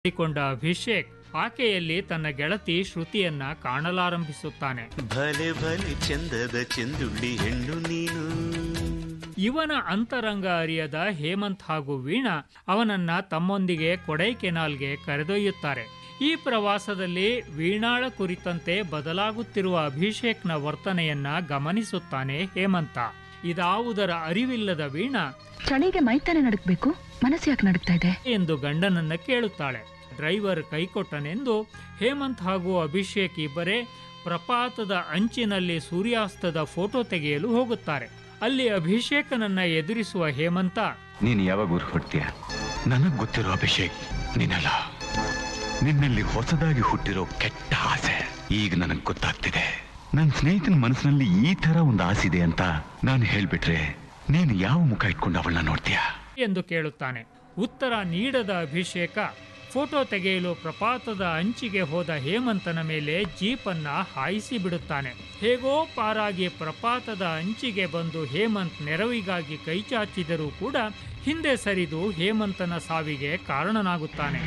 ಮಾಡಿಕೊಂಡ ಅಭಿಷೇಕ್ ಆಕೆಯಲ್ಲಿ ತನ್ನ ಗೆಳತಿ ಶ್ರುತಿಯನ್ನ ಕಾಣಲಾರಂಭಿಸುತ್ತಾನೆ ಭಲೆ ಭಲೆ ಚಂದದ ಚೆಂದುಳ್ಳಿ ಹೆಣ್ಣು ನೀನು ಇವನ ಅಂತರಂಗ ಅರಿಯದ ಹೇಮಂತ್ ಹಾಗೂ ವೀಣಾ ಅವನನ್ನ ತಮ್ಮೊಂದಿಗೆ ಕೊಡೈಕೆನಾಲ್ಗೆ ಕರೆದೊಯ್ಯುತ್ತಾರೆ ಈ ಪ್ರವಾಸದಲ್ಲಿ ವೀಣಾಳ ಕುರಿತಂತೆ ಬದಲಾಗುತ್ತಿರುವ ಅಭಿಷೇಕ್ನ ವರ್ತನೆಯನ್ನ ಗಮನಿಸುತ್ತಾನೆ ಹೇಮಂತ ಇದಾವುದರ ಅರಿವಿಲ್ಲದ ವೀಣಾ ಚಳಿಗೆ ಮೈತಾನೆ ನಡುಕ್ಬೇಕು ಮನಸ್ಸು ಯಾಕೆ ನಡುಕ್ತಾ ಇದೆ ಎಂದು ಗಂಡನನ್ನ ಕೇಳುತ್ತಾಳೆ ಡ್ರೈವರ್ ಕೈಕೊಟ್ಟನೆಂದು ಹೇಮಂತ್ ಹಾಗೂ ಅಭಿಷೇಕ್ ಇಬ್ಬರೇ ಪ್ರಪಾತದ ಅಂಚಿನಲ್ಲಿ ಸೂರ್ಯಾಸ್ತದ ಫೋಟೋ ತೆಗೆಯಲು ಹೋಗುತ್ತಾರೆ ಅಲ್ಲಿ ಅಭಿಷೇಕನನ್ನ ಎದುರಿಸುವ ಹೇಮಂತ ನೀನು ಯಾವಾಗ ಊರಿಗೆ ಹೊಡ್ತೀಯ ನನಗ್ ಗೊತ್ತಿರೋ ಅಭಿಷೇಕ್ ನೀನಲ್ಲ ನಿನ್ನಲ್ಲಿ ಹೊಸದಾಗಿ ಹುಟ್ಟಿರೋ ಕೆಟ್ಟ ಆಸೆ ಈಗ ನನಗ್ ಗೊತ್ತಾಗ್ತಿದೆ ನನ್ನ ಸ್ನೇಹಿತನ ಮನಸ್ಸಿನಲ್ಲಿ ಈ ತರ ಒಂದು ಆಸೆ ಇದೆ ಅಂತ ನಾನು ಹೇಳ್ಬಿಟ್ರೆ ನೀನು ಯಾವ ಮುಖ ಇಟ್ಕೊಂಡು ಅವಳನ್ನ ನೋಡ್ತೀಯ ಎಂದು ಕೇಳುತ್ತಾನೆ ಉತ್ತರ ನೀಡದ ಅಭಿಷೇಕ ಫೋಟೋ ತೆಗೆಯಲು ಪ್ರಪಾತದ ಅಂಚಿಗೆ ಹೋದ ಹೇಮಂತನ ಮೇಲೆ ಜೀಪನ್ನ ಹಾಯಿಸಿ ಬಿಡುತ್ತಾನೆ ಹೇಗೋ ಪಾರಾಗಿ ಪ್ರಪಾತದ ಅಂಚಿಗೆ ಬಂದು ಹೇಮಂತ್ ನೆರವಿಗಾಗಿ ಕೈಚಾಚಿದರೂ ಕೂಡ ಹಿಂದೆ ಸರಿದು ಹೇಮಂತನ ಸಾವಿಗೆ ಕಾರಣನಾಗುತ್ತಾನೆ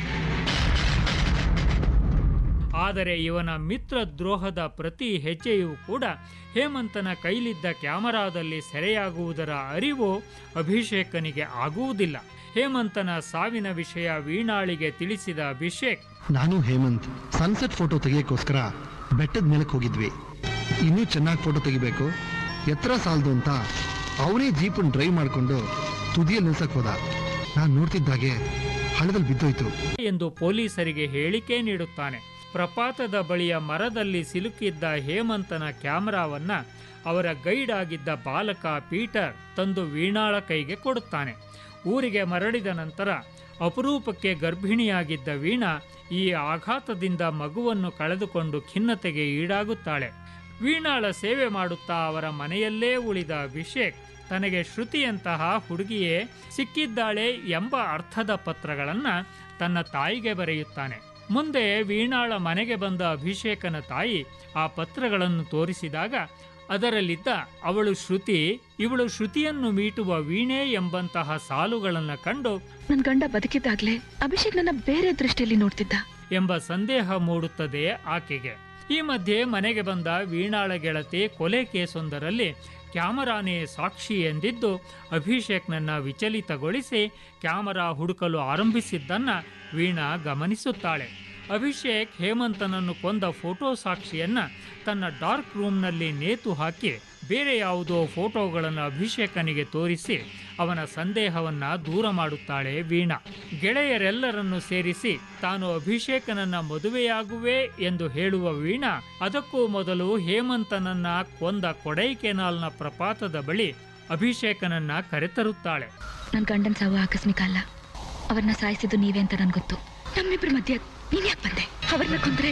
ಆದರೆ ಇವನ ಮಿತ್ರ ದ್ರೋಹದ ಪ್ರತಿ ಹೆಜ್ಜೆಯೂ ಕೂಡ ಹೇಮಂತನ ಕೈಲಿದ್ದ ಕ್ಯಾಮರಾದಲ್ಲಿ ಸೆರೆಯಾಗುವುದರ ಅರಿವು ಅಭಿಷೇಕನಿಗೆ ಆಗುವುದಿಲ್ಲ ಹೇಮಂತನ ಸಾವಿನ ವಿಷಯ ವೀಣಾಳಿಗೆ ತಿಳಿಸಿದ ಅಭಿಷೇಕ್ ನಾನು ಹೇಮಂತ್ ಸನ್ಸೆಟ್ ಫೋಟೋ ತೆಗಿಯೋಕ್ಕೋಸ್ಕರ ಬೆಟ್ಟದ ಮೇಲಕ್ಕೆ ಹೋಗಿದ್ವಿ ಇನ್ನೂ ಚೆನ್ನಾಗಿ ಫೋಟೋ ತೆಗಿಬೇಕು ಎತ್ತರ ಸಾಲದು ಅಂತ ಅವನೇ ಜೀಪನ್ ಡ್ರೈವ್ ಮಾಡಿಕೊಂಡು ತುದಿಯಲ್ಲಿ ನಿಲ್ಸಕ್ ಹೋದ ನಾನು ನೋಡ್ತಿದ್ದಾಗೆ ಹಳ್ಳದಲ್ಲಿ ಬಿದ್ದೋಯ್ತು ಎಂದು ಪೊಲೀಸರಿಗೆ ಹೇಳಿಕೆ ನೀಡುತ್ತಾನೆ ಪ್ರಪಾತದ ಬಳಿಯ ಮರದಲ್ಲಿ ಸಿಲುಕಿದ್ದ ಹೇಮಂತನ ಕ್ಯಾಮರಾವನ್ನ ಅವರ ಗೈಡ್ ಆಗಿದ್ದ ಬಾಲಕ ಪೀಟರ್ ತಂದು ವೀಣಾಳ ಕೈಗೆ ಕೊಡುತ್ತಾನೆ ಊರಿಗೆ ಮರಳಿದ ನಂತರ ಅಪರೂಪಕ್ಕೆ ಗರ್ಭಿಣಿಯಾಗಿದ್ದ ವೀಣಾ ಈ ಆಘಾತದಿಂದ ಮಗುವನ್ನು ಕಳೆದುಕೊಂಡು ಖಿನ್ನತೆಗೆ ಈಡಾಗುತ್ತಾಳೆ ವೀಣಾಳ ಸೇವೆ ಮಾಡುತ್ತಾ ಅವರ ಮನೆಯಲ್ಲೇ ಉಳಿದ ಅಭಿಷೇಕ್ ತನಗೆ ಶ್ರುತಿಯಂತಹ ಹುಡುಗಿಯೇ ಸಿಕ್ಕಿದ್ದಾಳೆ ಎಂಬ ಅರ್ಥದ ಪತ್ರಗಳನ್ನ ತನ್ನ ತಾಯಿಗೆ ಬರೆಯುತ್ತಾನೆ ಮುಂದೆ ವೀಣಾಳ ಮನೆಗೆ ಬಂದ ಅಭಿಷೇಕನ ತಾಯಿ ಆ ಪತ್ರಗಳನ್ನು ತೋರಿಸಿದಾಗ ಅದರಲ್ಲಿದ್ದ ಅವಳು ಶ್ರುತಿ ಇವಳು ಶ್ರುತಿಯನ್ನು ಮೀಟುವ ವೀಣೆ ಎಂಬಂತಹ ಸಾಲುಗಳನ್ನು ಕಂಡು ನನ್ ಗಂಡ ಬದುಕಿದ್ದಾಗ್ಲೇ ಅಭಿಷೇಕ್ ನನ್ನ ಬೇರೆ ದೃಷ್ಟಿಯಲ್ಲಿ ನೋಡ್ತಿದ್ದ ಎಂಬ ಸಂದೇಹ ಮೂಡುತ್ತದೆ ಆಕೆಗೆ ಈ ಮಧ್ಯೆ ಮನೆಗೆ ಬಂದ ವೀಣಾಳ ಗೆಳತಿ ಕೊಲೆ ಕೇಸೊಂದರಲ್ಲಿ ಕ್ಯಾಮರಾನೇ ಸಾಕ್ಷಿ ಎಂದಿದ್ದು ಅಭಿಷೇಕ್ನನ್ನ ವಿಚಲಿತಗೊಳಿಸಿ ಕ್ಯಾಮರಾ ಹುಡುಕಲು ಆರಂಭಿಸಿದ್ದನ್ನ ವೀಣಾ ಗಮನಿಸುತ್ತಾಳೆ ಅಭಿಷೇಕ್ ಹೇಮಂತನನ್ನು ಕೊಂದ ಫೋಟೋ ಸಾಕ್ಷಿಯನ್ನ ತನ್ನ ಡಾರ್ಕ್ ರೂಮ್ನಲ್ಲಿ ನೇತು ಹಾಕಿ ಬೇರೆ ಯಾವುದೋ ಫೋಟೋಗಳನ್ನು ಅಭಿಷೇಕನಿಗೆ ತೋರಿಸಿ ಅವನ ಸಂದೇಹವನ್ನ ದೂರ ಮಾಡುತ್ತಾಳೆ ವೀಣಾ ಗೆಳೆಯರೆಲ್ಲರನ್ನು ಸೇರಿಸಿ ತಾನು ಅಭಿಷೇಕನನ್ನ ಮದುವೆಯಾಗುವೆ ಎಂದು ಹೇಳುವ ವೀಣಾ ಅದಕ್ಕೂ ಮೊದಲು ಹೇಮಂತನನ್ನ ಕೊಂದ ಕೊಡೈಕೆನಾಲ್ನ ಪ್ರಪಾತದ ಬಳಿ ಅಭಿಷೇಕನನ್ನ ಕರೆತರುತ್ತಾಳೆ ನನ್ ಗಂಡನ್ ಸಾವು ಆಕಸ್ಮಿಕ ಅಲ್ಲ ಅವ್ರನ್ನ ಸಾಯಿಸಿದ್ದು ನೀವೇ ಅಂತ ನನ್ ಗೊತ್ತು ನಮ್ಮಿಬ್ರ ಮಧ್ಯೆ ನೀನ್ ಯಾಕೆ ಬಂದೆ ಅವ್ರನ್ನ ಕೊಂದ್ರೆ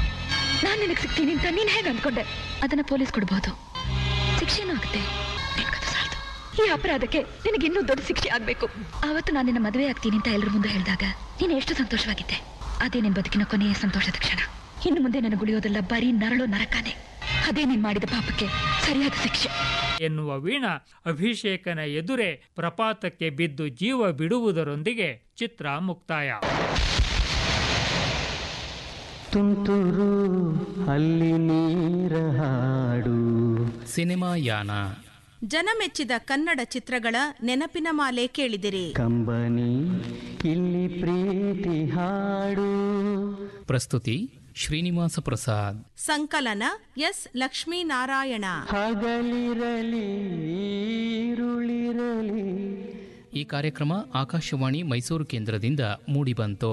ನಾನ್ ನಿನಗ್ ಸಿಗ್ತೀನಿ ಅಂತ ನೀನ್ ಹೇಗೆ ಅನ್ಕೊಂಡೆ ಅದನ್ನ ಪೊಲೀಸ್ ಕೊಡ್ಬೋದು ಶಿಕ್ಷೆನೂ ಆಗುತ್ತೆ ನಿನ್ಗದು ಸಾಲ್ದು. ಈ ಅಪರಾಧಕ್ಕೆ ನಿನಗೆ ಇನ್ನೂ ದೊಡ್ಡ ಶಿಕ್ಷೆ ಆಗ್ಬೇಕು ಆವತ್ತು ನಾನು ನಿನ್ನ ಮದುವೆ ಆಗ್ತೀನಿ ಅಂತ ಎಲ್ಲರ ಮುಂದೆ ಹೇಳಿದಾಗ ನೀನು ಎಷ್ಟು ಸಂತೋಷವಾಗಿದ್ದೆ ಅದೇ ನಿನ್ ಬದುಕಿನ ಕೊನೆಯ ಸಂತೋಷದ ಕ್ಷಣ ಇನ್ನು ಮುಂದೆ ನನಗೆ ಉಳಿಯೋದೆಲ್ಲ ಬರೀ ನರಳೋ ನರಕಾನೆ ಅದೇ ನೀನ್ ಮಾಡಿದ ಪಾಪಕ್ಕೆ ಸರಿಯಾದ ಶಿಕ್ಷೆ ಎನ್ನುವ ವೀಣಾ ಅಭಿಷೇಕನ ಎದುರೇ ಪ್ರಪಾತಕ್ಕೆ ಬಿದ್ದು ಜೀವ ಬಿಡುವುದರೊಂದಿಗೆ ಚಿತ್ರ ಮುಕ್ತಾಯ ತುಂತುರು ಅಲ್ಲಿ ನೀರ ಹಾಡು ಸಿನಿಮಾ ಯಾನ ಜನಮೆಚ್ಚಿದ ಕನ್ನಡ ಚಿತ್ರಗಳ ನೆನಪಿನ ಮಾಲೆ ಕೇಳಿದಿರಿ ಕಂಬನಿ ಇಲ್ಲಿ ಪ್ರೀತಿ ಹಾಡು ಪ್ರಸ್ತುತಿ ಶ್ರೀನಿವಾಸ ಪ್ರಸಾದ್ ಸಂಕಲನ ಎಸ್ ಲಕ್ಷ್ಮೀನಾರಾಯಣ ಹಗಲಿರಲಿ ಈರುಳಿರಲಿ ಈ ಕಾರ್ಯಕ್ರಮ ಆಕಾಶವಾಣಿ ಮೈಸೂರು ಕೇಂದ್ರದಿಂದ ಮೂಡಿಬಂತು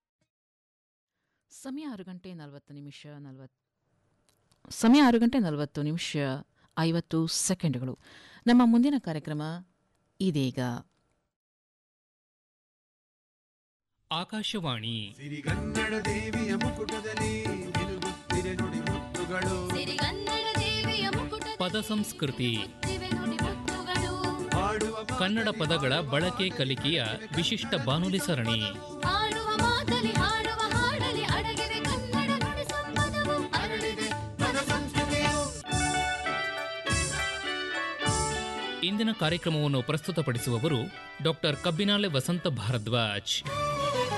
ಸಮಯ ಆರು ಗಂಟೆ ನಲವತ್ತು ನಿಮಿಷ ನಲವತ್ತು ಸಮಯ ಆರು ಗಂಟೆ ನಲವತ್ತು ನಿಮಿಷ ಐವತ್ತು ಸೆಕೆಂಡ್ಗಳು ನಮ್ಮ ಮುಂದಿನ ಕಾರ್ಯಕ್ರಮ ಇದೀಗ ಆಕಾಶವಾಣಿ ಸಿರಿಗನ್ನಡ ದೇವಿಯ ಮುಕುಟದಲ್ಲಿ ನಿಲುಗುತ್ತಿರೆ ನುಡಿ ಮುತ್ತುಗಳು ಪದ ಸಂಸ್ಕೃತಿ ಹಾಡುವ ಕನ್ನಡ ಪದಗಳ ಬಳಕೆ ಕಲಿಕೆಯ ವಿಶಿಷ್ಟ ಬಾನುಲಿ ಸರಣಿ ಹಾಡುವ ಮಾತಲಿ ಹಾಡುವ ಹಾಡಲಿ ಅಡಗಿವೆ ಕನ್ನಡ ನುಡಿ ಸಂಪದವು ಅರಳಿದೆ ಪದ ಸಂಸ್ಕೃತಿಯು ಇಂದಿನ ಕಾರ್ಯಕ್ರಮವನ್ನು ಪ್ರಸ್ತುತಪಡಿಸುವವರು ಡಾಕ್ಟರ್ ಕಬ್ಬಿನಾಲೆ ವಸಂತ ಭಾರದ್ವಾಜ್